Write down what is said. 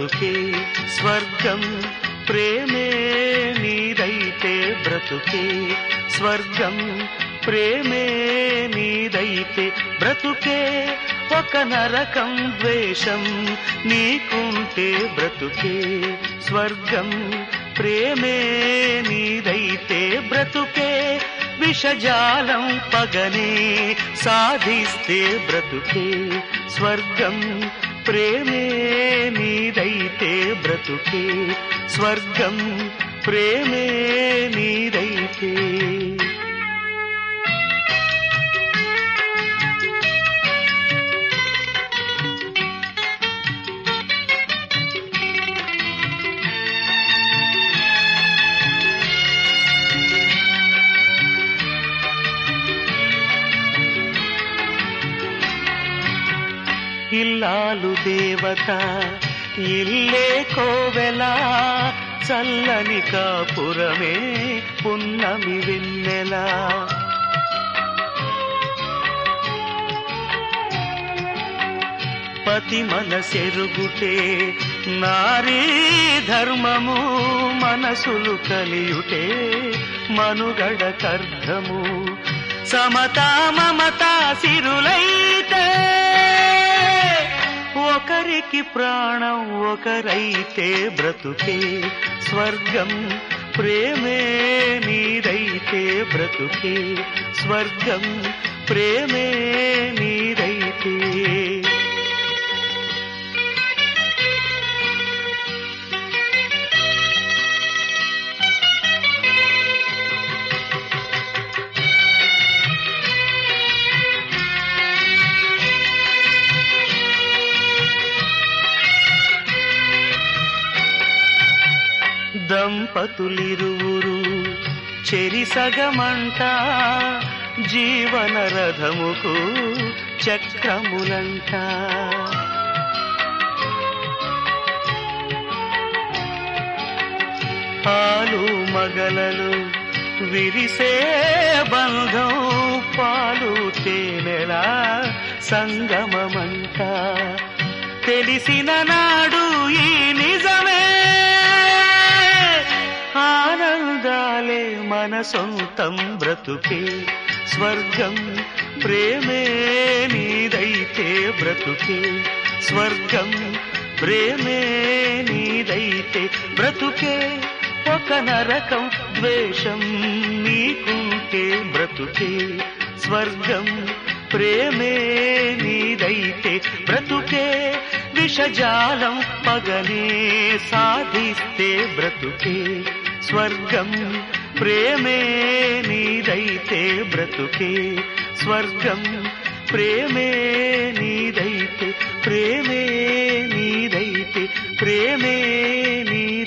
బ్రతుకే స్వర్గం ప్రేమే నీదైతే బ్రతుకే స్వర్గం ప్రేమే నీదైతే బ్రతుకే ఒక నరకం ద్వేషం నీకుంటే బ్రతుకే స్వర్గం ప్రేమే నీదైతే బ్రతుకే విషజాలం పగనే సాధిస్తే బ్రతుకే స్వర్గం ప్రేమే నీదైతే బ్రతుకే స్వర్గం ప్రేమే నీదైతే ఇల్లాలు దేవత ఇల్లే కోవెలా చల్లని కాపురమే పున్నమి వెన్నెలా పతి మనసెరుగుటే నారీ ధర్మము మనసులు కలియుటే మనుగడ కర్ధము సమతా మమతా సిరులైతే ఒకరికి ప్రాణం ఒకరైతే బ్రతుకే స్వర్గం ప్రేమే నీదైతే బ్రతుకే స్వర్గం ప్రేమే నీదైతే దంపతులిరువురు చెరిసగమంట జీవన రథముకు చక్రములంట పాలు మగలలు విరిసే బంధం పాలు తేనెలా సంగమమంట తెలిసిన నాడు ఈ నిజమే ఆనందాలే మన సొంతం బ్రతుకే స్వర్గం ప్రేమే నీదైతే బ్రతుకే స్వర్గం ప్రేమే నీదైతే బ్రతుకే ఒక నరకం ద్వేషం నీకుంటే బ్రతుకే స్వర్గం ప్రేమే నీదైతే బ్రతుకే విషజాలం పగనే సాధిస్తే బ్రతుకే స్వర్గం ప్రేమే నీదైతే బ్రతుకే స్వర్గం ప్రేమే నీదైతే ప్రేమే నీదైతే ప్రేమే నీ